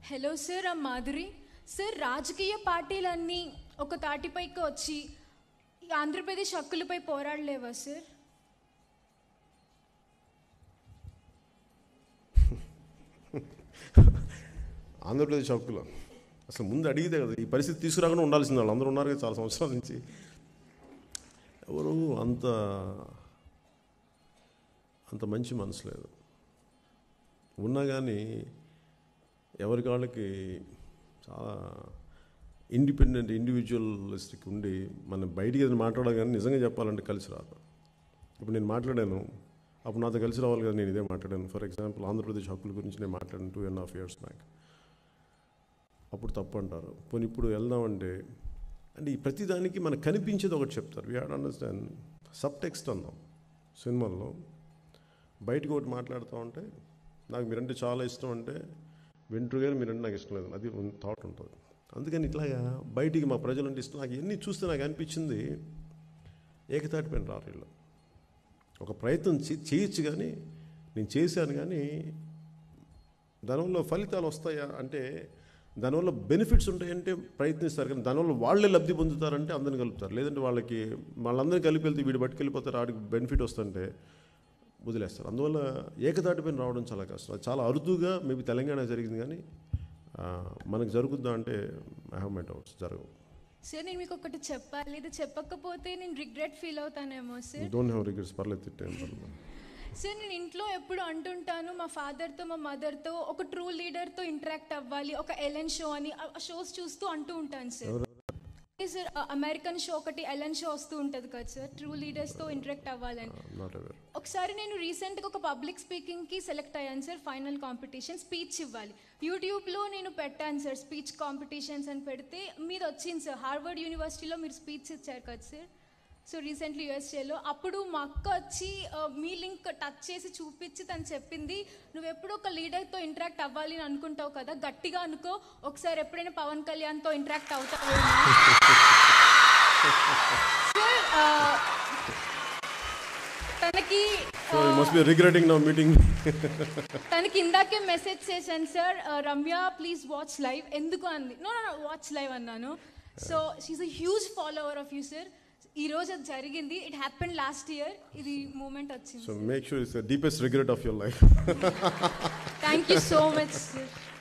hello sir ఆ Madhuri sir రాజకీయ పార్టీలన్నీ ఒక తాటిపైకి వచ్చి ఈ ఆంధ్రప్రదేశ్ హక్కులపై పోరాడలేవా సార్ ఆంధ్రప్రదేశ్ హక్కులు అసలు ముందు అడిగితే కదా ఈ పరిస్థితి తీసుకురాకుండా ఉండాల్సింది వాళ్ళు అందరూ ఉన్నారు కదా చాలా సంవత్సరాల నుంచి ఎవరు అంత అంత మంచి మనసు లేదు ఉన్నా కానీ ఎవరికి వాళ్ళకి చాలా ఇండిపెండెంట్ ఇండివిజువలిస్టిక్ ఉండి మనం బయటికి ఏదైనా మాట్లాడాలి కానీ నిజంగా చెప్పాలంటే కలిసి రాదు ఇప్పుడు నేను మాట్లాడాను అప్పుడు నాతో కలిసి రావాలి కదా నేను ఇదే మాట్లాడాను ఫర్ ఎగ్జాంపుల్ ఆంధ్రప్రదేశ్ హక్కుల గురించి నేను మాట్లాడాను two and half years back అప్పుడు తప్పు అంటారు పోనీ ఇప్పుడు వెళ్దామంటే అంటే ఈ ప్రతిదానికి మనకు కనిపించేది ఒకటి చెప్తారు we had understand subtext అందాం సినిమాల్లో బయటకు ఒకటి మాట్లాడుతూ ఉంటే నాకు మీరంటే చాలా ఇష్టం అంటే వెంట్రుగా మీరంటే నాకు ఇష్టం లేదు అది థాట్ ఉంటుంది అందుకని ఇట్లాగా బయటికి మా ప్రజలంటే ఇష్టం నాకు ఎన్ని చూస్తే నాకు అనిపించింది ఏకతాటిపైన రారు వీళ్ళు ఒక ప్రయత్నం చే- చేయొచ్చు కానీ నేను చేశాను కానీ దానివల్ల ఫలితాలు వస్తాయా అంటే దానివల్ల బెనిఫిట్స్ ఉంటాయంటే ప్రయత్నిస్తారు కానీ దానివల్ల వాళ్ళే లబ్ధి పొందుతారంటే అందరిని కలుపుతారు లేదంటే వాళ్ళకి వాళ్ళందరినీ కలిపి వెళ్తే వీడు పట్టుకెళ్ళిపోతారు ఆడికి బెనిఫిట్ వస్తుంటే వదిలేస్తారు అందువల్ల ఏకతాటిపైన రావడం చాలా కష్టం అది చాలా అరుదుగా మేబీ తెలంగాణ జరిగింది కానీ ఆ, మనకు జరుగుద్దా అంటే ఐ హ్యావ్ మై డౌట్స్ జరగవు సార్ నేను మీకు ఒకటి చెప్పాలి ఇది చెప్పకపోతే నేను రిగ్రెట్ ఫీల్ అవుతానేమో సార్ డోంట్ హ్యావ్ రిగ్రెట్స్ పర్లేదు తిట్టే సార్ నేను ఇంట్లో ఎప్పుడు అంటుంటాను మా ఫాదర్తో మా మదర్తో ఒక ట్రూ లీడర్తో ఇంటరాక్ట్ అవ్వాలి ఒక ఎలెన్ షో అని ఆ షోస్ చూస్తూ అంటూ ఉంటాను సార్ సార్ అమెరికన్ షో ఒకటి ఎలెన్ షో వస్తూ ఉంటుంది కదా సార్ ట్రూ లీడర్స్తో ఇంటరాక్ట్ అవ్వాలని నాట్ అవేర్ ఒకసారి నేను రీసెంట్గా ఒక పబ్లిక్ స్పీకింగ్కి సెలెక్ట్ అయ్యాను సార్ ఫైనల్ కాంపిటీషన్ స్పీచ్ ఇవ్వాలి యూట్యూబ్లో నేను పెట్టాను సార్ స్పీచ్ కాంపిటీషన్స్ అని పెడితే మీరు వచ్చింది సార్ హార్వర్డ్ యూనివర్సిటీలో మీరు స్పీచ్ ఇచ్చారు కదా సార్ సో రీసెంట్లీ యూఎస్ఏలో అప్పుడు మా అక్క వచ్చి ఆ, మీ లింక్ టచ్ చేసి చూపించి తను చెప్పింది నువ్వు ఎప్పుడు ఒక లీడర్తో ఇంటరాక్ట్ అవ్వాలి అని అనుకుంటావు కదా గట్టిగా అనుకో ఒకసారి ఎప్పుడైనా పవన్ కళ్యాణ్తో ఇంటరాక్ట్ అవుతావు సార్ ఆ, తనకి so must be regretting now meeting తనకి ఇందాకే మెసేజ్ చేశాను sir Ramya please watch live ఎందుకు అంది నో నో వాచ్ లైవ్ అన్నాను so she's a huge follower of you sir ఈ రోజు అది జరిగింది ఇట్ హ్యాపెన్ లాస్ట్ ఇయర్ ఇది మూమెంట్ వచ్చింది so make sure it's the deepest regret of your life thank you so much sir